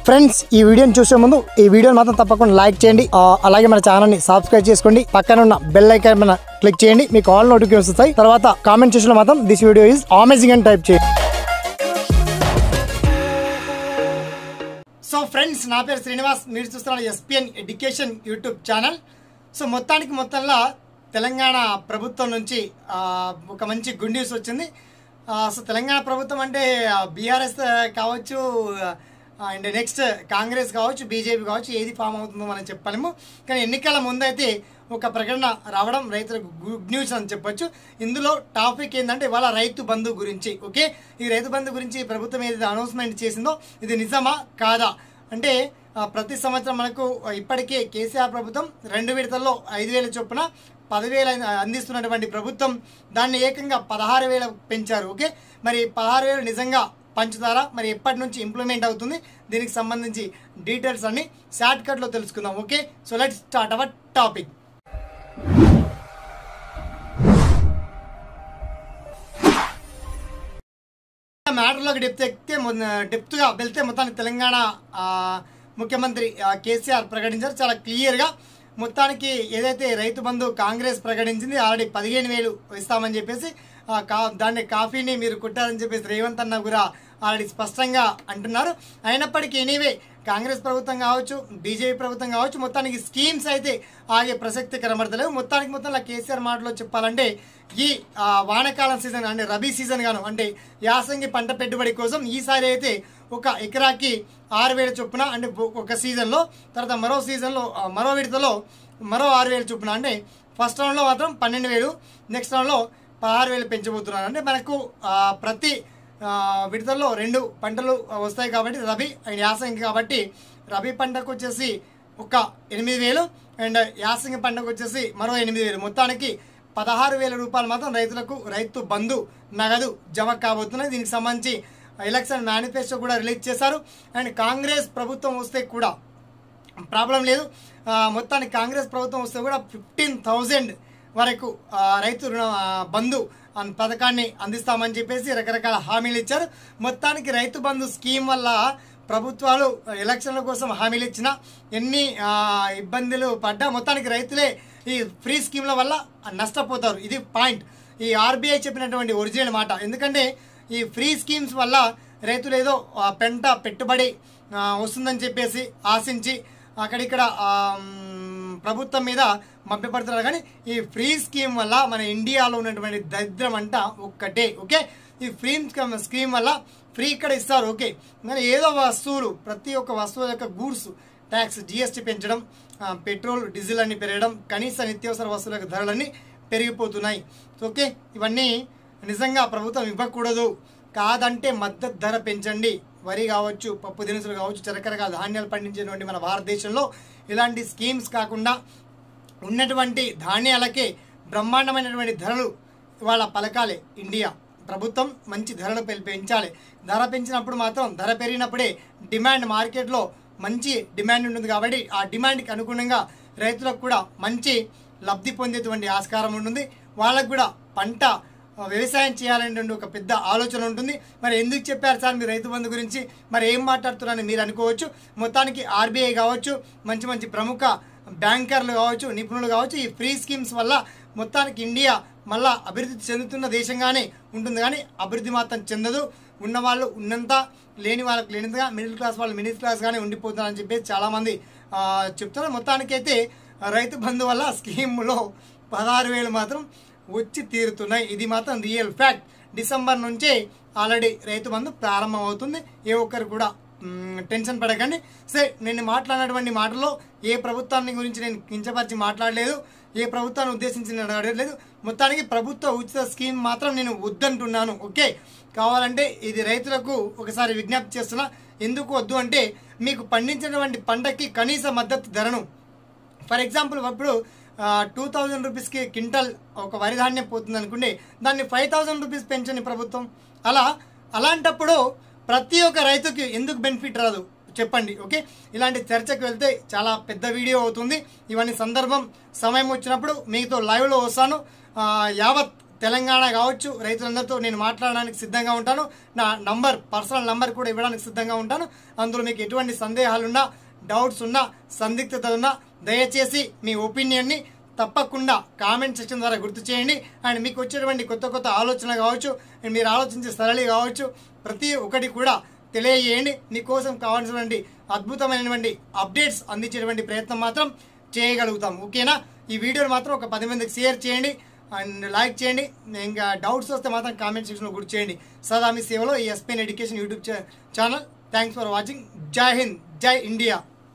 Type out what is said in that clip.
friends ఈ వీడియోని చూసే ముందు ఈ వీడియోని మాత్రం తప్పకుండా లైక్ చేయండి ఆ, అలాగే మన ఛానల్ ని సబ్స్క్రైబ్ చేసుకోండి పక్కన ఉన్న బెల్ ఐకాన్ మీద క్లిక్ చేయండి మీకు ఆల్ నోటిఫికేషన్ వస్తాయి తర్వాత కామెంట్ సెక్షన్ లో మాత్రం దిస్ వీడియో ఈజ్ అమేజింగ్ అని టైప్ చేయండి సో ఫ్రెండ్స్ నా పేరు శ్రీనివాస్ మీరు చూస్తున్న SPN education YouTube channel so మొత్తానికి మొత్తంలో తెలంగాణ ప్రభుత్వం నుంచి ఆ, ఒక మంచి గుడ్ న్యూస్ వచ్చింది ఆ, సో తెలంగాణ ప్రభుత్వం అంటే బీఆర్ఎస్ కావచ్చు అండ్ నెక్స్ట్ కాంగ్రెస్ కావచ్చు బీజేపీ కావచ్చు ఏది ఫామ్ అవుతుందో మనం చెప్పలేము కానీ ఎన్నికల ముందైతే ఒక ప్రకటన రావడం రైతులకు గుడ్ న్యూస్ అని చెప్పొచ్చు ఇందులో టాపిక్ ఏంటంటే ఇవాళ రైతు బంధు గురించి ఓకే ఈ రైతు బంధు గురించి ప్రభుత్వం ఏదైతే అనౌన్స్మెంట్ చేసిందో ఇది నిజమా కాదా అంటే ఆ, ప్రతి సంవత్సరం మనకు ఇప్పటికే కేసీఆర్ ప్రభుత్వం రెండు విడతల్లో ఐదు వేల చొప్పున పదివేలు అందిస్తున్నటువంటి ప్రభుత్వం దాన్ని ఏకంగా పదహారు వేల పెంచారు ఓకే మరి పదహారు వేలు నిజంగా పంచుతారా మరి ఎప్పటి నుంచి ఇంప్లిమెంట్ అవుతుంది దీనికి సంబంధించి డీటెయిల్స్ అన్ని షార్ట్ కట్లో తెలుసుకుందాం okay so let start our topic మ్యాటర్లోకి డెప్త్ ఎక్కితే డెప్త్గా వెళ్తే మొత్తానికి తెలంగాణ ఆ, ముఖ్యమంత్రి ఆ, కేసీఆర్ ప్రకటించారు చాలా క్లియర్గా మొత్తానికి ఏదైతే రైతు బంధు కాంగ్రెస్ ప్రకటించింది ఆల్రెడీ పదిహేను వేలు ఇస్తామని చెప్పేసి ఆ, కా దాన్ని కాఫీని మీరు కుట్టారని చెప్పేసి రేవంత్ అన్న కూడా ఆల్రెడీ స్పష్టంగా అంటున్నారు అయినప్పటికీ ఎనీవే కాంగ్రెస్ ప్రభుత్వం కావచ్చు బీజేపీ ప్రభుత్వం కావచ్చు మొత్తానికి స్కీమ్స్ అయితే ఆగే ప్రసక్తి కనబడతలేవు మొత్తానికి మొత్తంలో కేసీఆర్ మాటలో చెప్పాలంటే ఈ ఆ, వానాకాలం సీజన్ అంటే రబీ సీజన్ గాను అంటే యాసంగి పంట పెట్టుబడి కోసం ఈసారి అయితే ఒక ఎకరాకి ఆరు వేల చొప్పున అంటే ఒ- ఒక సీజన్లో తర్వాత మరో సీజన్లో ఆ, మరో విడతలో మరో ఆరు వేల చొప్పున అంటే ఫస్ట్ రౌండ్లో మాత్రం పన్నెండు వేలు నెక్స్ట్ రౌండ్లో పదహారు వేలు పెంచబోతున్నారు అంటే మనకు ఆ, ప్రతి ఆ, విడతల్లో రెండు పంటలు వస్తాయి కాబట్టి రబీ అండ్ యాసంగి కాబట్టి రబీ పంటకు వచ్చేసి ఒక ఎనిమిది వేలు అండ్ యాసంగి పంటకు వచ్చేసి మరో ఎనిమిది వేలు మొత్తానికి పదహారు వేల రూపాయలు మాత్రం రైతులకు రైతు బంధు నగదు జమ కాబోతున్నాయి దీనికి సంబంధించి ఎలక్షన్ మేనిఫెస్టో కూడా రిలీజ్ చేశారు అండ్ కాంగ్రెస్ ప్రభుత్వం వస్తే కూడా ప్రాబ్లం లేదు ఆ, మొత్తానికి కాంగ్రెస్ ప్రభుత్వం వస్తే కూడా ఫిఫ్టీన్ థౌజండ్ వరకు ఆ, రైతు రుణ ఆ, బంధు అన్ పథకాన్ని అందిస్తామని చెప్పేసి రకరకాల హామీలు ఇచ్చారు మొత్తానికి రైతు బంధు స్కీమ్ వల్ల ప్రభుత్వాలు ఎలక్షన్ల కోసం హామీలు ఇచ్చిన ఎన్ని ఆ, ఇబ్బందులు పడ్డా మొత్తానికి రైతులే ఈ ఫ్రీ స్కీమ్ల వల్ల నష్టపోతారు ఇది పాయింట్ ఈ ఆర్బీఐ చెప్పినటువంటి ఒరిజినల్ మాట ఎందుకంటే ఈ ఫ్రీ స్కీమ్స్ వల్ల రైతులు ఏదో ఆ, పెంట పెట్టుబడి ఆ, వస్తుందని చెప్పేసి ఆశించి అక్కడిక్కడ ఆ, మ్, ప్రభుత్వం మీద మభ్యపడుతున్నారు కానీ ఈ ఫ్రీ స్కీమ్ వల్ల మన ఇండియాలో ఉన్నటువంటి దరిద్రం అంట ఒక్కటే ఓకే ఈ ఫ్రీ స్కీమ్ స్కీమ్ వల్ల ఫ్రీ ఇక్కడ ఇస్తారు ఓకే కానీ ఏదో వస్తువులు ప్రతి ఒక్క వస్తువు యొక్క గూడ్స్ ట్యాక్స్ జిఎస్టీ పెంచడం ఆ, పెట్రోల్ డీజిల్ అన్ని పెరగడం కనీస నిత్యావసర వస్తువుల యొక్క ధరలన్నీ పెరిగిపోతున్నాయి ఓకే ఇవన్నీ నిజంగా ప్రభుత్వం ఇవ్వకూడదు కాదంటే మద్దతు ధర పెంచండి వరి కావచ్చు పప్పు దినుసులు కావచ్చు చరకరగా ధాన్యాలు పండించేటువంటి మన భారతదేశంలో ఇలాంటి స్కీమ్స్ కాకుండా ఉన్నటువంటి ధాన్యాలకే బ్రహ్మాండమైనటువంటి ధరలు ఇవాళ పలకాలి ఇండియా ప్రభుత్వం మంచి ధరలు పె- పెంచాలి ధర పెంచినప్పుడు మాత్రం ధర పెరిగినప్పుడే డిమాండ్ మార్కెట్లో మంచి డిమాండ్ ఉంటుంది కాబట్టి ఆ డిమాండ్కి అనుగుణంగా రైతులకు కూడా మంచి లబ్ధి పొందేటువంటి ఆస్కారం ఉంటుంది వాళ్ళకు కూడా పంట ఆ, వ్యవసాయం చేయాలనేటువంటి ఒక పెద్ద ఆలోచన ఉంటుంది మరి ఎందుకు చెప్పారు సార్ మీరు రైతు బంధు గురించి మరి ఏం మాట్లాడుతున్నారని మీరు అనుకోవచ్చు మొత్తానికి ఆర్బీఐ కావచ్చు మంచి మంచి ప్రముఖ బ్యాంకర్లు కావచ్చు నిపుణులు కావచ్చు ఈ ఫ్రీ స్కీమ్స్ వల్ల మొత్తానికి ఇండియా మళ్ళా అభివృద్ధి చెందుతున్న దేశంగానే ఉంటుంది కానీ అభివృద్ధి మాత్రం చెందదు ఉన్నవాళ్ళు ఉన్నంత లేని వాళ్ళకి లేనింతగా మిడిల్ క్లాస్ వాళ్ళు మిడిల్ క్లాస్గానే ఉండిపోతున్నారని చెప్పేసి చాలామంది ఆ, చెప్తున్నారు మొత్తానికైతే రైతు బంధు వల్ల స్కీమ్లో పదహారు వేలు మాత్రం వచ్చి తీరుతున్నాయి ఇది మాత్రం రియల్ ఫ్యాక్ట్ డిసెంబర్ నుంచే ఆల్రెడీ రైతు బంధు ప్రారంభం అవుతుంది ఏ ఒక్కరు కూడా మ్, టెన్షన్ పడకండి సరే నేను మాట్లాడినటువంటి మాటల్లో ఏ ప్రభుత్వాన్ని గురించి నేను కించపరిచి మాట్లాడలేదు ఏ ప్రభుత్వాన్ని ఉద్దేశించి నేను అడగలేదు మొత్తానికి ప్రభుత్వ ఉచిత స్కీమ్ మాత్రం నేను వద్దంటున్నాను ఓకే కావాలంటే ఇది రైతులకు ఒకసారి విజ్ఞప్తి చేస్తున్నా ఎందుకు వద్దు అంటే మీకు పండించినటువంటి పంటకి కనీస మద్దతు ధరను ఫర్ ఎగ్జాంపుల్ ఇప్పుడు టూ థౌజండ్ రూపీస్కి క్వింటల్ ఒక వరి ధాన్యం పోతుంది అనుకుంటే దాన్ని ఫైవ్ థౌజండ్ రూపీస్ పెంచని ప్రభుత్వం అలా అలాంటప్పుడు ప్రతి ఒక్క రైతుకి ఎందుకు బెనిఫిట్ రాదు చెప్పండి ఓకే ఇలాంటి చర్చకు వెళ్తే చాలా పెద్ద వీడియో అవుతుంది ఇవన్నీ సందర్భం సమయం వచ్చినప్పుడు మీతో లైవ్లో వస్తాను ఆ, యావత్ తెలంగాణ కావచ్చు రైతులందరితో నేను మాట్లాడడానికి సిద్ధంగా ఉంటాను నా నంబర్ పర్సనల్ నంబర్ కూడా ఇవ్వడానికి సిద్ధంగా ఉంటాను అందులో మీకు ఎటువంటి సందేహాలున్నా డౌట్స్ ఉన్నా సందిగ్ధత ఉన్నా దయచేసి మీ ఒపీనియన్ని తప్పకుండా కామెంట్ సెక్షన్ ద్వారా గుర్తు చేయండి అండ్ మీకు వచ్చేటువంటి కొత్త కొత్త ఆలోచన కావచ్చు అండ్ మీరు ఆలోచించే సరళి కావచ్చు ప్రతి ఒక్కటి కూడా తెలియజేయండి మీకోసం కావాల్సినటువంటి అద్భుతమైనటువంటి అప్డేట్స్ అందించేటువంటి ప్రయత్నం మాత్రం చేయగలుగుతాం ఓకేనా ఈ వీడియోని మాత్రం ఒక పది మందికి షేర్ చేయండి అండ్ లైక్ చేయండి ఇంకా డౌట్స్ వస్తే మాత్రం కామెంట్ సెక్షన్లో గుర్తు చేయండి సదా మీ సేవలో ఈ SPN education YouTube channel thanks for watching జై హింద్ జై ఇండియా